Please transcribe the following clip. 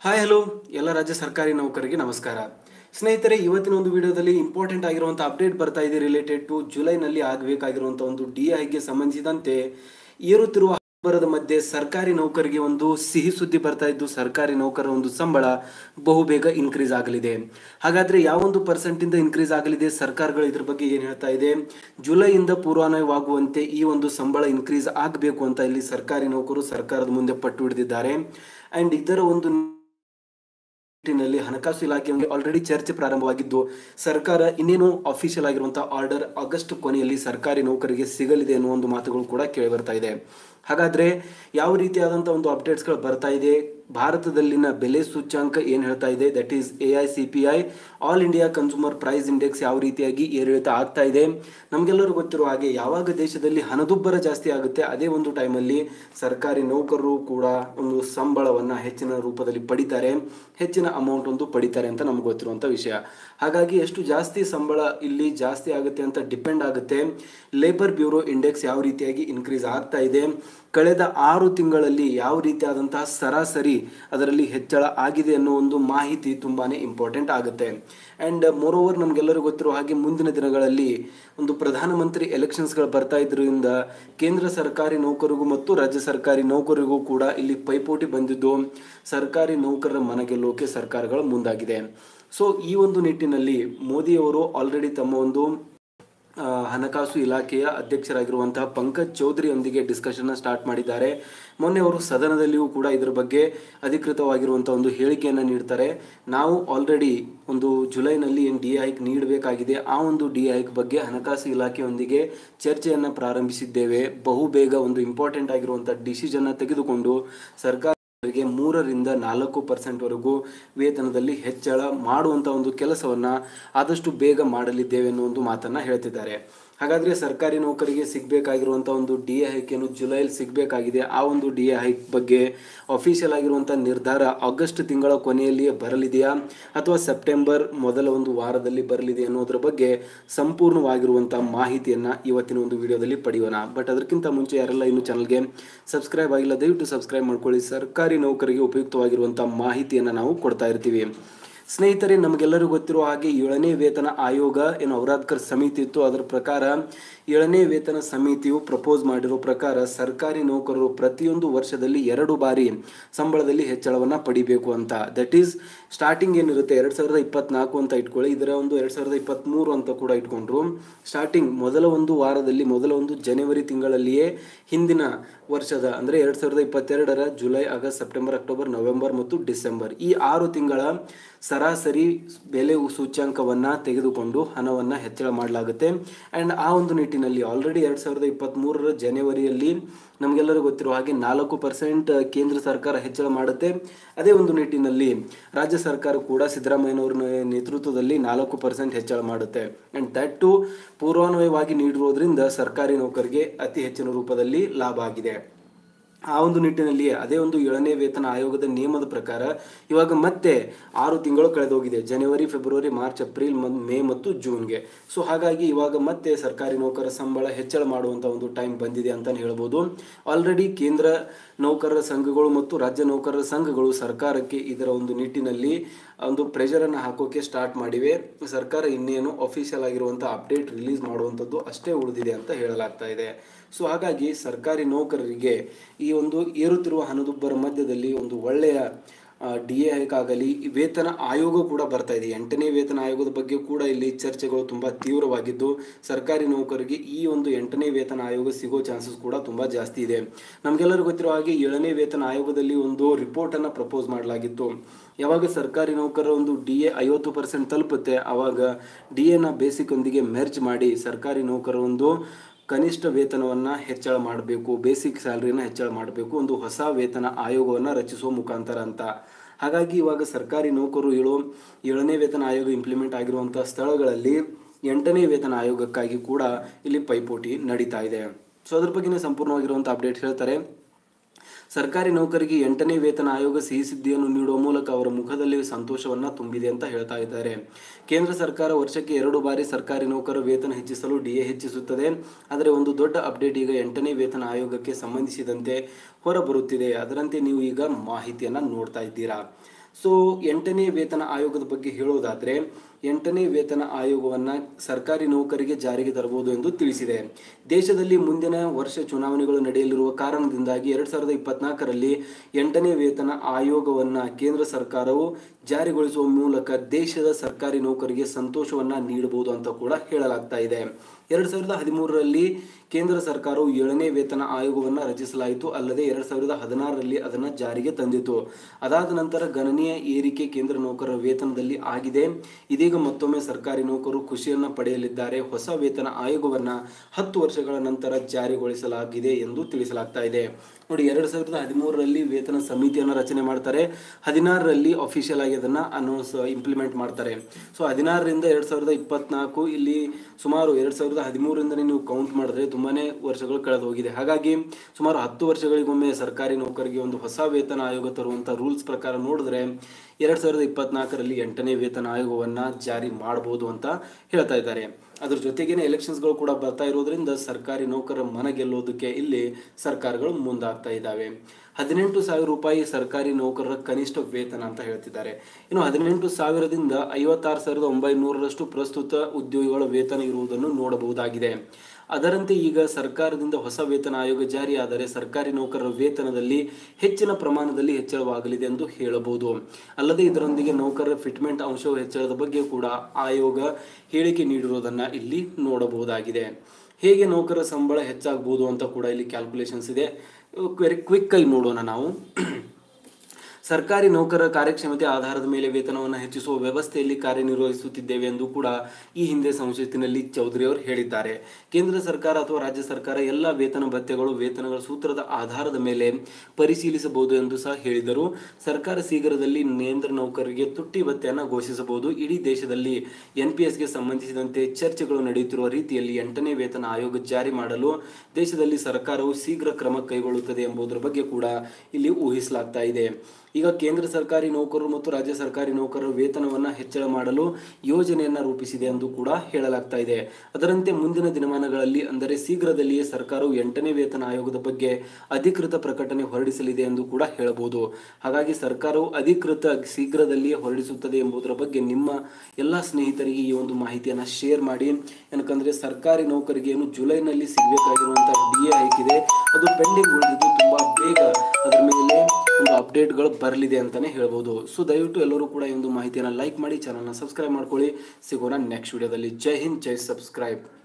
hi hello ಎಲ್ಲ ರಾಜ್ಯ ಸರ್ಕಾರಿ ನೌಕರರಿಗೆ ನಮಸ್ಕಾರ ಸ್ನೇಹಿತರೆ ಇವತ್ತಿನ ಒಂದು ವಿಡಿಯೋದಲ್ಲಿ ಇಂಪಾರ್ಟೆಂಟ್ ಆಗಿರುವಂಥ ಅಪ್ಡೇಟ್ ಬರ್ತಾ ಇದೆ ರಿಲೇಟೆಡ್ ಟು ಜುಲೈನಲ್ಲಿ ಆಗಬೇಕಾಗಿರುವಂಥ ಒಂದು ಡಿ ಐಗೆ ಸಂಬಂಧಿಸಿದಂತೆ ಏರುತ್ತಿರುವ ಹಬ್ಬರದ ಮಧ್ಯೆ ಸರ್ಕಾರಿ ನೌಕರಿಗೆ ಒಂದು ಸಿಹಿ ಸುದ್ದಿ ಬರ್ತಾ ಇದ್ದು ಸರ್ಕಾರಿ ನೌಕರರ ಒಂದು ಸಂಬಳ ಬಹುಬೇಗ ಇನ್ಕ್ರೀಸ್ ಆಗಲಿದೆ ಹಾಗಾದ್ರೆ ಯಾವೊಂದು ಪರ್ಸೆಂಟ್ ಇಂದ ಇನ್ಕ್ರೀಸ್ ಆಗಲಿದೆ ಸರ್ಕಾರಗಳು ಇದ್ರ ಬಗ್ಗೆ ಏನ್ ಹೇಳ್ತಾ ಇದೆ ಜುಲೈಯಿಂದ ಪೂರ್ವಾನ್ವಯವಾಗುವಂತೆ ಈ ಒಂದು ಸಂಬಳ ಇನ್ಕ್ರೀಸ್ ಆಗಬೇಕು ಅಂತ ಇಲ್ಲಿ ಸರ್ಕಾರಿ ನೌಕರು ಸರ್ಕಾರದ ಮುಂದೆ ಪಟ್ಟು ಹಿಡಿದಿದ್ದಾರೆ ಅಂಡ್ ಇದರ ಒಂದು ನಿಟ್ಟಿನಲ್ಲಿ ಹಣಕಾಸು ಇಲಾಖೆಯಲ್ಲಿ ಆಲ್ರೆಡಿ ಚರ್ಚೆ ಪ್ರಾರಂಭವಾಗಿದ್ದು ಸರ್ಕಾರ ಇನ್ನೇನು ಅಫಿಷಿಯಲ್ ಆಗಿರುವಂತಹ ಆರ್ಡರ್ ಆಗಸ್ಟ್ ಕೊನೆಯಲ್ಲಿ ಸರ್ಕಾರಿ ನೌಕರಿಗೆ ಸಿಗಲಿದೆ ಅನ್ನುವ ಒಂದು ಮಾತುಗಳು ಕೂಡ ಕೇಳಿ ಬರ್ತಾ ಇದೆ ಹಾಗಾದ್ರೆ ಯಾವ ರೀತಿಯಾದಂಥ ಒಂದು ಅಪ್ಡೇಟ್ಸ್ಗಳು ಬರ್ತಾ ಇದೆ ಭಾರತದಲ್ಲಿನ ಬೆಲೆ ಸೂಚ್ಯಾಂಕ ಏನು ಹೇಳ್ತಾ ಇದೆ that is A I C P I all India consumer price index ಯಾವ ರೀತಿಯಾಗಿ ಏರಿಳಿತ ಆಗ್ತಾ ಇದೆ ನಮಗೆಲ್ಲರೂ ಗೊತ್ತಿರುವ ಹಾಗೆ ಯಾವಾಗ ದೇಶದಲ್ಲಿ ಹಣದುಬ್ಬರ ಜಾಸ್ತಿ ಆಗುತ್ತೆ ಅದೇ ಒಂದು ಟೈಮಲ್ಲಿ ಸರ್ಕಾರಿ ನೌಕರರು ಕೂಡ ಒಂದು ಸಂಬಳವನ್ನು ಹೆಚ್ಚಿನ ರೂಪದಲ್ಲಿ ಪಡಿತಾರೆ ಹೆಚ್ಚಿನ ಅಮೌಂಟ್ ಒಂದು ಪಡಿತಾರೆ ಅಂತ ನಮ್ಗೆ ಗೊತ್ತಿರುವಂಥ ವಿಷಯ ಹಾಗಾಗಿ ಎಷ್ಟು ಜಾಸ್ತಿ ಸಂಬಳ ಇಲ್ಲಿ ಜಾಸ್ತಿ ಆಗುತ್ತೆ ಅಂತ ಡಿಪೆಂಡ್ ಆಗುತ್ತೆ ಲೇಬರ್ ಬ್ಯೂರೋ ಇಂಡೆಕ್ಸ್ ಯಾವ ರೀತಿಯಾಗಿ ಇನ್ಕ್ರೀಸ್ ಆಗ್ತಾ ಇದೆ ಕಳೆದ ಆರು ತಿಂಗಳಲ್ಲಿ ಯಾವ ರೀತಿಯಾದಂತಹ ಸರಾಸರಿ ಅದರಲ್ಲಿ ಹೆಚ್ಚಳ ಆಗಿದೆ ಅನ್ನೋ ಒಂದು ಮಾಹಿತಿ ತುಂಬಾನೇ ಇಂಪಾರ್ಟೆಂಟ್ ಆಗುತ್ತೆ ಆ್ಯಂಡ್ ಮೋರ್ ಓವರ್ ನಮಗೆಲ್ಲರಿಗೂ ಗೊತ್ತಿರೋ ಹಾಗೆ ಮುಂದಿನ ದಿನಗಳಲ್ಲಿ ಒಂದು ಪ್ರಧಾನಮಂತ್ರಿ ಎಲೆಕ್ಷನ್ಸ್ಗಳು ಬರ್ತಾ ಇದ್ರಿಂದ ಕೇಂದ್ರ ಸರ್ಕಾರಿ ನೌಕರಿಗೂ ಮತ್ತು ರಾಜ್ಯ ಸರ್ಕಾರಿ ನೌಕರಿಗೂ ಕೂಡ ಇಲ್ಲಿ ಪೈಪೋಟಿ ಬಂದಿದ್ದು ಸರ್ಕಾರಿ ನೌಕರರ ಮನಗೆಲ್ಲೋಕೆ ಸರ್ಕಾರಗಳು ಮುಂದಾಗಿದೆ ಸೊ ಈ ಒಂದು ನಿಟ್ಟಿನಲ್ಲಿ ಮೋದಿಯವರು ಆಲ್ರೆಡಿ ತಮ್ಮ ಒಂದು ಆ, ಹಣಕಾಸು ಇಲಾಖೆಯ ಅಧ್ಯಕ್ಷರಾಗಿರುವಂತಹ ಪಂಕಜ್ ಚೌಧರಿಯೊಂದಿಗೆ ಡಿಸ್ಕಷನ್ ಸ್ಟಾರ್ಟ್ ಮಾಡಿದ್ದಾರೆ ಮೊನ್ನೆ ಅವರು ಸದನದಲ್ಲಿಯೂ ಕೂಡ ಇದರ ಬಗ್ಗೆ ಅಧಿಕೃತವಾಗಿರುವಂತಹ ಒಂದು ಹೇಳಿಕೆಯನ್ನು ನೀಡ್ತಾರೆ ನಾವು ಆಲ್ರೆಡಿ ಒಂದು ಜುಲೈನಲ್ಲಿ ಏನು ಡಿ ಹೈಕ್ ನೀಡಬೇಕಾಗಿದೆ ಆ ಒಂದು ಡಿ ಹೈಕ್ ಬಗ್ಗೆ ಹಣಕಾಸು ಇಲಾಖೆಯೊಂದಿಗೆ ಚರ್ಚೆಯನ್ನು ಪ್ರಾರಂಭಿಸಿದ್ದೇವೆ ಬಹುಬೇಗ ಒಂದು ಇಂಪಾರ್ಟೆಂಟ್ ಆಗಿರುವಂತಹ ಡಿಸಿಷನ್ ತೆಗೆದುಕೊಂಡು ಸರ್ಕಾರ ಅವರಿಗೆ ಮೂರರಿಂದ ನಾಲ್ಕು ಪರ್ಸೆಂಟ್ವರೆಗೂ ವೇತನದಲ್ಲಿ ಹೆಚ್ಚಳ ಮಾಡುವಂಥ ಒಂದು ಕೆಲಸವನ್ನು ಆದಷ್ಟು ಬೇಗ ಮಾಡಲಿದ್ದೇವೆ ಅನ್ನೋ ಒಂದು ಮಾತನ್ನು ಹೇಳ್ತಿದ್ದಾರೆ ಹಾಗಾದರೆ ಸರ್ಕಾರಿ ನೌಕರಿಗೆ ಸಿಗಬೇಕಾಗಿರುವಂಥ ಒಂದು ಡಿ ಎ ಹೈಕ್ ಏನು ಜುಲೈಲಿ ಸಿಗಬೇಕಾಗಿದೆ ಆ ಒಂದು ಡಿ ಎ ಹೈಕ್ ಬಗ್ಗೆ ಅಫಿಷಿಯಲ್ ಆಗಿರುವಂಥ ನಿರ್ಧಾರ ಆಗಸ್ಟ್ ತಿಂಗಳ ಕೊನೆಯಲ್ಲಿಯೇ ಬರಲಿದೆಯಾ ಅಥವಾ ಸೆಪ್ಟೆಂಬರ್ ಮೊದಲ ಒಂದು ವಾರದಲ್ಲಿ ಬರಲಿದೆ ಅನ್ನೋದ್ರ ಬಗ್ಗೆ ಸಂಪೂರ್ಣವಾಗಿರುವಂಥ ಮಾಹಿತಿಯನ್ನು ಇವತ್ತಿನ ಒಂದು ವಿಡಿಯೋದಲ್ಲಿ ಪಡೆಯೋಣ ಬಟ್ ಅದಕ್ಕಿಂತ ಮುಂಚೆ ಯಾರೆಲ್ಲ ಇನ್ನು ಚಾನಲ್ಗೆ ಸಬ್ಸ್ಕ್ರೈಬ್ ಆಗಿಲ್ಲ ದಯವಿಟ್ಟು ಸಬ್ಸ್ಕ್ರೈಬ್ ಮಾಡ್ಕೊಳ್ಳಿ ಸರ್ಕಾರಿ ನೌಕರಿಗೆ ಉಪಯುಕ್ತವಾಗಿರುವಂಥ ಮಾಹಿತಿಯನ್ನು ನಾವು ಕೊಡ್ತಾ ಇರ್ತೀವಿ ಸ್ನೇಹಿತರೆ ನಮಗೆಲ್ಲರಿಗೂ ಗೊತ್ತಿರುವ ಹಾಗೆ ಏಳನೇ ವೇತನ ಆಯೋಗ ಏನು ಔರಾದ್ಕರ್ ಸಮಿತಿ ಇತ್ತು ಅದರ ಪ್ರಕಾರ ಏಳನೇ ವೇತನ ಸಮಿತಿಯು ಪ್ರಪೋಸ್ ಮಾಡಿರೋ ಪ್ರಕಾರ ಸರ್ಕಾರಿ ನೌಕರರು ಪ್ರತಿಯೊಂದು ವರ್ಷದಲ್ಲಿ ಎರಡು ಬಾರಿ ಸಂಬಳದಲ್ಲಿ ಹೆಚ್ಚಳವನ್ನು ಪಡಿಬೇಕು ಅಂತ ದಟ್ ಈಸ್ ಸ್ಟಾರ್ಟಿಂಗ್ ಏನಿರುತ್ತೆ ಎರಡು ಸಾವಿರದ ಇಪ್ಪತ್ನಾಲ್ಕು ಅಂತ ಇಟ್ಕೊಳ್ಳಿ ಇದರ ಒಂದು ಎರಡು ಸಾವಿರದ ಇಪ್ಪತ್ತ್ಮೂರು ಅಂತ ಕೂಡ ಇಟ್ಕೊಂಡ್ರು ಸ್ಟಾರ್ಟಿಂಗ್ ಮೊದಲ ಒಂದು ವಾರದಲ್ಲಿ ಮೊದಲ ಒಂದು ಜನವರಿ ತಿಂಗಳಲ್ಲಿಯೇ ಹಿಂದಿನ ವರ್ಷದ ಅಂದರೆ ಎರಡು ಸಾವಿರದ ಇಪ್ಪತ್ತೆರಡರ July August September October November ಮತ್ತು ಡಿಸೆಂಬರ್ ಈ ಆರು ತಿಂಗಳ ಸರಾಸರಿ ಬೆಲೆ ಸೂಚ್ಯಾಂಕವನ್ನು ತೆಗೆದುಕೊಂಡು ಹಣವನ್ನು ಹೆಚ್ಚಳ ಮಾಡಲಾಗುತ್ತೆ ಆ್ಯಂಡ್ ಆ ಒಂದು ನಿಟ್ಟಿನಲ್ಲಿ ಆಲ್ರೆಡಿ ಎರಡು ಸಾವಿರದ ಇಪ್ಪತ್ತ್ಮೂರರ ಜನವರಿಯಲ್ಲಿ ನಮಗೆಲ್ಲರೂ ಗೊತ್ತಿರೋ ಹಾಗೆ ನಾಲ್ಕು ಪರ್ಸೆಂಟ್ ಕೇಂದ್ರ ಸರ್ಕಾರ ಹೆಚ್ಚಳ ಮಾಡುತ್ತೆ ಅದೇ ಒಂದು ನಿಟ್ಟಿನಲ್ಲಿ ರಾಜ್ಯ ಸರ್ಕಾರ ಕೂಡ ಸಿದ್ದರಾಮಯ್ಯನವರ ನೇತೃತ್ವದಲ್ಲಿ ನಾಲ್ಕು ಪರ್ಸೆಂಟ್ ಹೆಚ್ಚಳ ಮಾಡುತ್ತೆ ಆ್ಯಂಡ್ ದಟ್ ಟು ಪೂರ್ವಾನ್ವಯವಾಗಿ ನೀಡಿರೋದ್ರಿಂದ ಸರ್ಕಾರಿ ನೌಕರಿಗೆ ಅತಿ ಹೆಚ್ಚಿನ ರೂಪದಲ್ಲಿ ಲಾಭ ಆಗಿದೆ ಆ ಒಂದು ನಿಟ್ಟಿನಲ್ಲಿ ಅದೇ ಒಂದು ಏಳನೇ ವೇತನ ಆಯೋಗದ ನಿಯಮದ ಪ್ರಕಾರ ಇವಾಗ ಮತ್ತೆ ಆರು ತಿಂಗಳು ಕಳೆದೋಗಿದೆ ಜನವರಿ ಫೆಬ್ರವರಿ ಮಾರ್ಚ್ ಏಪ್ರಿಲ್ ಮ- ಮೇ ಮತ್ತು ಜೂನ್ಗೆ ಸೊ ಹಾಗಾಗಿ ಇವಾಗ ಮತ್ತೆ ಸರ್ಕಾರಿ ನೌಕರ ಸಂಬಳ ಹೆಚ್ಚಳ ಮಾಡುವಂಥ ಒಂದು ಟೈಮ್ ಬಂದಿದೆ ಅಂತಲೇ ಹೇಳ್ಬೋದು ಆಲ್ರೆಡಿ ಕೇಂದ್ರ ನೌಕರರ ಸಂಘಗಳು ಮತ್ತು ರಾಜ್ಯ ನೌಕರರ ಸಂಘಗಳು ಸರ್ಕಾರಕ್ಕೆ ಇದರ ಒಂದು ನಿಟ್ಟಿನಲ್ಲಿ ಒಂದು ಪ್ರೆಷರನ್ನು ಹಾಕೋಕೆ ಸ್ಟಾರ್ಟ್ ಮಾಡಿವೆ ಸರ್ಕಾರ ಇನ್ನೇನು ಅಫಿಷಿಯಲ್ ಆಗಿರುವಂಥ ಅಪ್ಡೇಟ್ ರಿಲೀಸ್ ಮಾಡುವಂಥದ್ದು ಅಷ್ಟೇ ಉಳಿದಿದೆ ಅಂತ ಹೇಳಲಾಗ್ತಾ ಇದೆ ಸೊ ಹಾಗಾಗಿ ಸರ್ಕಾರಿ ನೌಕರರಿಗೆ ಈ ಒಂದು ಏರುತ್ತಿರುವ ಹಣದುಬ್ಬರ ಮಧ್ಯದಲ್ಲಿ ಒಂದು ಒಳ್ಳೆಯ ಡಿ ಎ ಹೈಕ್ ಆಗಲಿ ಈ ವೇತನ ಆಯೋಗ ಕೂಡ ಬರ್ತಾ ಇದೆ ಎಂಟನೇ ವೇತನ ಆಯೋಗದ ಬಗ್ಗೆ ಕೂಡ ಇಲ್ಲಿ ಚರ್ಚೆಗಳು ತುಂಬ ತೀವ್ರವಾಗಿದ್ದು ಸರ್ಕಾರಿ ನೌಕರರಿಗೆ ಈ ಒಂದು ಎಂಟನೇ ವೇತನ ಆಯೋಗ ಸಿಗೋ ಚಾನ್ಸಸ್ ಕೂಡ ತುಂಬ ಜಾಸ್ತಿ ಇದೆ ನಮಗೆಲ್ಲರಿಗೂ ಗೊತ್ತಿರೋ ಹಾಗೆ ಏಳನೇ ವೇತನ ಆಯೋಗದಲ್ಲಿ ಒಂದು ರಿಪೋರ್ಟನ್ನು ಪ್ರಪೋಸ್ ಮಾಡಲಾಗಿತ್ತು ಯಾವಾಗ ಸರ್ಕಾರಿ ನೌಕರರ ಒಂದು ಡಿ ಎ ಐವತ್ತು ಪರ್ಸೆಂಟ್ ತಲುಪುತ್ತೆ ಆವಾಗ ಡಿ ಎನ ಬೇಸಿಕ್ನೊಂದಿಗೆ ಮೆರ್ಜ್ ಮಾಡಿ ಸರ್ಕಾರಿ ನೌಕರರ ಒಂದು ಕನಿಷ್ಠ ವೇತನವನ್ನು ಹೆಚ್ಚಳ ಮಾಡಬೇಕು ಬೇಸಿಕ್ ಸ್ಯಾಲ್ರಿನ ಹೆಚ್ಚಳ ಮಾಡಬೇಕು ಒಂದು ಹೊಸ ವೇತನ ಆಯೋಗವನ್ನು ರಚಿಸುವ ಮುಖಾಂತರ ಅಂತ ಹಾಗಾಗಿ ಇವಾಗ ಸರ್ಕಾರಿ ನೌಕರರು ಏಳು ಏಳನೇ ವೇತನ ಆಯೋಗ ಇಂಪ್ಲಿಮೆಂಟ್ ಆಗಿರುವಂಥ ಸ್ಥಳಗಳಲ್ಲಿ ಎಂಟನೇ ವೇತನ ಆಯೋಗಕ್ಕಾಗಿ ಕೂಡ ಇಲ್ಲಿ ಪೈಪೋಟಿ ನಡೀತಾ ಇದೆ ಸೊ ಅದ್ರ ಬಗ್ಗೆನೇ ಸಂಪೂರ್ಣವಾಗಿರುವಂಥ ಅಪ್ಡೇಟ್ ಹೇಳ್ತಾರೆ ಸರ್ಕಾರಿ ನೌಕರಿಗೆ ಎಂಟನೇ ವೇತನ ಆಯೋಗ ಸಿಹಿ ಸುದ್ದಿಯನ್ನು ನೀಡುವ ಮೂಲಕ ಅವರ ಮುಖದಲ್ಲಿ ಸಂತೋಷವನ್ನ ತುಂಬಿದೆ ಅಂತ ಹೇಳ್ತಾ ಇದ್ದಾರೆ ಕೇಂದ್ರ ಸರ್ಕಾರ ವರ್ಷಕ್ಕೆ ಎರಡು ಬಾರಿ ಸರ್ಕಾರಿ ನೌಕರರ ವೇತನ ಹೆಚ್ಚಿಸಲು ಡಿಎ ಹೆಚ್ಚಿಸುತ್ತದೆ ಆದರೆ ಒಂದು ದೊಡ್ಡ ಅಪ್ಡೇಟ್ ಈಗ ಎಂಟನೇ ವೇತನ ಆಯೋಗಕ್ಕೆ ಸಂಬಂಧಿಸಿದಂತೆ ಹೊರಬರುತ್ತಿದೆ ಅದರಂತೆ ನೀವು ಈಗ ಮಾಹಿತಿಯನ್ನ ನೋಡ್ತಾ ಇದ್ದೀರಾ ಸೊ ಎಂಟನೇ ವೇತನ ಆಯೋಗದ ಬಗ್ಗೆ ಹೇಳೋದಾದ್ರೆ ಎಂಟನೇ ವೇತನ ಆಯೋಗವನ್ನು ಸರ್ಕಾರಿ ನೌಕರಿಗೆ ಜಾರಿಗೆ ತರಬಹುದು ಎಂದು ತಿಳಿಸಿದೆ ದೇಶದಲ್ಲಿ ಮುಂದಿನ ವರ್ಷ ಚುನಾವಣೆಗಳು ನಡೆಯಲಿರುವ ಕಾರಣದಿಂದಾಗಿ ಎರಡ್ ಸಾವಿರದ ಇಪ್ಪತ್ನಾಲ್ಕರಲ್ಲಿ ಎಂಟನೇ ವೇತನ ಆಯೋಗವನ್ನು ಕೇಂದ್ರ ಸರ್ಕಾರವು ಜಾರಿಗೊಳಿಸುವ ಮೂಲಕ ದೇಶದ ಸರ್ಕಾರಿ ನೌಕರಿಗೆ ಸಂತೋಷವನ್ನ ನೀಡಬಹುದು ಅಂತ ಕೂಡ ಹೇಳಲಾಗ್ತಾ ಇದೆ ಎರಡ್ ಸಾವಿರದ ಹದಿಮೂರರಲ್ಲಿ ಕೇಂದ್ರ ಸರ್ಕಾರವು ಏಳನೇ ವೇತನ ಆಯೋಗವನ್ನು ರಚಿಸಲಾಯಿತು ಅಲ್ಲದೆ ಎರಡ್ ಸಾವಿರದ ಹದಿನಾರರಲ್ಲಿ ಅದನ್ನು ಜಾರಿಗೆ ತಂದಿತು ಅದಾದ ನಂತರ ಗಣನೀಯ ಏರಿಕೆ ಕೇಂದ್ರ ನೌಕರರ ವೇತನದಲ್ಲಿ ಆಗಿದೆ ಇದೀಗ ಮತ್ತೊಮ್ಮೆ ಸರ್ಕಾರಿ ನೌಕರರು ಖುಷಿಯನ್ನ ಪಡೆಯಲಿದ್ದಾರೆ ಹೊಸ ವೇತನ ಆಯೋಗವನ್ನ ಹತ್ತು ವರ್ಷಗಳ ನಂತರ ಜಾರಿಗೊಳಿಸಲಾಗಿದೆ ಎಂದು ತಿಳಿಸಲಾಗ್ತಾ ಇದೆ ನೋಡಿ ಎರಡ್ ಸಾವಿರದ ಹದಿಮೂರರಲ್ಲಿ ವೇತನ ಸಮಿತಿಯನ್ನು ರಚನೆ ಮಾಡ್ತಾರೆ ಹದಿನಾರರಲ್ಲಿ ಅಫಿಷಿಯಲ್ ಆಗಿ ಅದನ್ನ ಅನೌನ್ಸ್ ಇಂಪ್ಲಿಮೆಂಟ್ ಮಾಡ್ತಾರೆ ಸೊ ಹದಿನಾರರಿಂದ ಎರಡ್ ಸಾವಿರದ ಇಪ್ಪತ್ನಾಲ್ಕು ಇಲ್ಲಿ ಸುಮಾರು ಎರಡ್ ಸಾವಿರದ ಹದಿಮೂರರಿಂದನೇ ನೀವು ಕೌಂಟ್ ಮಾಡಿದ್ರೆ ತುಂಬಾನೇ ವರ್ಷಗಳು ಕಳೆದು ಹೋಗಿದೆ ಹಾಗಾಗಿ ಸುಮಾರು ಹತ್ತು ವರ್ಷಗಳಿಗೊಮ್ಮೆ ಸರ್ಕಾರಿ ನೌಕರಿಗೆ ಒಂದು ಹೊಸ ವೇತನ ಆಯೋಗ ತರುವಂತ ರೂಲ್ಸ್ ಪ್ರಕಾರ ನೋಡಿದ್ರೆ ಎರಡ್ ಸಾವಿರದ ಇಪ್ಪತ್ನಾಲ್ಕರಲ್ಲಿ ಎಂಟನೇ ವೇತನ ಆಯೋಗವನ್ನ ಜಾರಿ ಮಾಡಬಹುದು ಅಂತ ಹೇಳ್ತಾ ಇದ್ದಾರೆ ಅದ್ರ ಜೊತೆಗೇನೆ ಎಲೆಕ್ಷನ್ಸ್ಗಳು ಕೂಡ ಬರ್ತಾ ಇರೋದ್ರಿಂದ ಸರ್ಕಾರಿ ನೌಕರರ ಮನ ಗೆಲ್ಲೋದಕ್ಕೆ ಇಲ್ಲಿ ಸರ್ಕಾರಗಳು ಮುಂದಾಗ್ತಾ ಇದ್ದಾವೆ ಹದಿನೆಂಟು ಸಾವಿರ ರೂಪಾಯಿ ಸರ್ಕಾರಿ ನೌಕರರ ಕನಿಷ್ಠ ವೇತನ ಅಂತ ಹೇಳ್ತಿದ್ದಾರೆ ಇನ್ನು ಹದಿನೆಂಟು ಸಾವಿರದಿಂದ ಐವತ್ತಾರು ಸಾವಿರದ ಒಂಬೈನೂರರಷ್ಟು ಪ್ರಸ್ತುತ ಉದ್ಯೋಗಿಗಳ ವೇತನ ಇರುವುದನ್ನು ನೋಡಬಹುದಾಗಿದೆ ಅದರಂತೆ ಈಗ ಸರ್ಕಾರದಿಂದ ಹೊಸ ವೇತನ ಆಯೋಗ ಜಾರಿಯಾದರೆ ಸರ್ಕಾರಿ ನೌಕರರ ವೇತನದಲ್ಲಿ ಹೆಚ್ಚಿನ ಪ್ರಮಾಣದಲ್ಲಿ ಹೆಚ್ಚಳವಾಗಲಿದೆ ಎಂದು ಹೇಳಬಹುದು ಅಲ್ಲದೆ ಇದರೊಂದಿಗೆ ನೌಕರರ ಫಿಟ್ಮೆಂಟ್ ಅಂಶವು ಹೆಚ್ಚಳದ ಬಗ್ಗೆ ಕೂಡ ಆಯೋಗ ಹೇಳಿಕೆ ನೀಡಿರುವುದನ್ನು ಇಲ್ಲಿ ನೋಡಬಹುದಾಗಿದೆ ಹೇಗೆ ನೌಕರರ ಸಂಬಳ ಹೆಚ್ಚಾಗಬಹುದು ಅಂತ ಕೂಡ ಇಲ್ಲಿ ಕ್ಯಾಲ್ಕುಲೇಷನ್ಸ್ ಇದೆ ವೆರಿ ಕ್ವಿಕ್ ಆಗಿ ನೋಡೋಣ ನಾವು ಸರ್ಕಾರಿ ನೌಕರರ ಕಾರ್ಯಕ್ಷಮತೆ ಆಧಾರದ ಮೇಲೆ ವೇತನವನ್ನು ಹೆಚ್ಚಿಸುವ ವ್ಯವಸ್ಥೆಯಲ್ಲಿ ಕಾರ್ಯನಿರ್ವಹಿಸುತ್ತಿದ್ದೇವೆ ಎಂದು ಕೂಡ ಈ ಹಿಂದೆ ಸಂಸತ್ತಿನಲ್ಲಿ ಚೌಧರಿ ಅವರು ಹೇಳಿದ್ದಾರೆ ಕೇಂದ್ರ ಸರ್ಕಾರ ಅಥವಾ ರಾಜ್ಯ ಸರ್ಕಾರ ಎಲ್ಲ ವೇತನ ಭತ್ಯೆಗಳು ವೇತನಗಳ ಸೂತ್ರದ ಆಧಾರದ ಮೇಲೆ ಪರಿಶೀಲಿಸಬಹುದು ಎಂದು ಸಹ ಹೇಳಿದರು ಸರ್ಕಾರ ಶೀಘ್ರದಲ್ಲಿ ನೇಂದ್ರ ನೌಕರರಿಗೆ ತುಟ್ಟಿ ಭತ್ಯೆಯನ್ನು ಘೋಷಿಸಬಹುದು ಇಡೀ ದೇಶದಲ್ಲಿ ಎನ್ಪಿಎಸ್ಗೆ ಸಂಬಂಧಿಸಿದಂತೆ ಚರ್ಚೆಗಳು ನಡೆಯುತ್ತಿರುವ ರೀತಿಯಲ್ಲಿ ಎಂಟನೇ ವೇತನ ಆಯೋಗ ಜಾರಿ ಮಾಡಲು ದೇಶದಲ್ಲಿ ಸರ್ಕಾರವು ಶೀಘ್ರ ಕ್ರಮ ಕೈಗೊಳ್ಳುತ್ತದೆ ಎಂಬುದರ ಬಗ್ಗೆ ಕೂಡ ಇಲ್ಲಿ ಊಹಿಸಲಾಗ್ತಾ ಇದೆ ಈಗ ಕೇಂದ್ರ ಸರ್ಕಾರಿ ನೌಕರರು ಮತ್ತು ರಾಜ್ಯ ಸರ್ಕಾರಿ ನೌಕರರ ವೇತನವನ್ನು ಹೆಚ್ಚಳ ಮಾಡಲು ಯೋಜನೆಯನ್ನ ರೂಪಿಸಿದೆ ಎಂದು ಕೂಡ ಹೇಳಲಾಗ್ತಾ ಇದೆ ಅದರಂತೆ ಮುಂದಿನ ದಿನಮಾನಗಳಲ್ಲಿ ಅಂದರೆ ಶೀಘ್ರದಲ್ಲಿಯೇ ಸರ್ಕಾರವು ಎಂಟನೇ ವೇತನ ಆಯೋಗದ ಬಗ್ಗೆ ಅಧಿಕೃತ ಪ್ರಕಟಣೆ ಹೊರಡಿಸಲಿದೆ ಎಂದು ಕೂಡ ಹೇಳಬಹುದು ಹಾಗಾಗಿ ಸರ್ಕಾರವು ಅಧಿಕೃತ ಶೀಘ್ರದಲ್ಲಿಯೇ ಹೊರಡಿಸುತ್ತದೆ ಎಂಬುದರ ಬಗ್ಗೆ ನಿಮ್ಮ ಎಲ್ಲ ಸ್ನೇಹಿತರಿಗೆ ಈ ಒಂದು ಮಾಹಿತಿಯನ್ನು ಶೇರ್ ಮಾಡಿ ಏನಕ್ಕಂದ್ರೆ ಸರ್ಕಾರಿ ನೌಕರಿಗೆ ಏನು ಜುಲೈನಲ್ಲಿ ಸಿಗಬೇಕಾಗಿರುವಂತಹ ಡಿ ಎ ಹೈಕ್ ಇದೆ ಅದು ಪೆಂಡಿಂಗ್ ಉಳಿದಿದ್ದು ತುಂಬಾ ಬೇಗ ಅದರ ಮೇಲೆ ಒಂದು ಅಪ್ಡೇಟ್ಗಳು ಬರಲಿದೆ ಅಂತಾನೆ ಹೇಳ್ಬೋದು ಸೊ ದಯವಿಟ್ಟು ಎಲ್ಲರೂ ಕೂಡ ಈ ಒಂದು ಮಾಹಿತಿಯನ್ನು ಲೈಕ್ ಮಾಡಿ ಚಾನಲ್ನ ಸಬ್ಸ್ಕ್ರೈಬ್ ಮಾಡ್ಕೊಳ್ಳಿ ಸಿಗೋಣ ನೆಕ್ಸ್ಟ್ ವಿಡಿಯೋದಲ್ಲಿ ಜೈ ಹಿಂದ್ ಜೈ ಸಬ್ಸ್ಕ್ರೈಬ್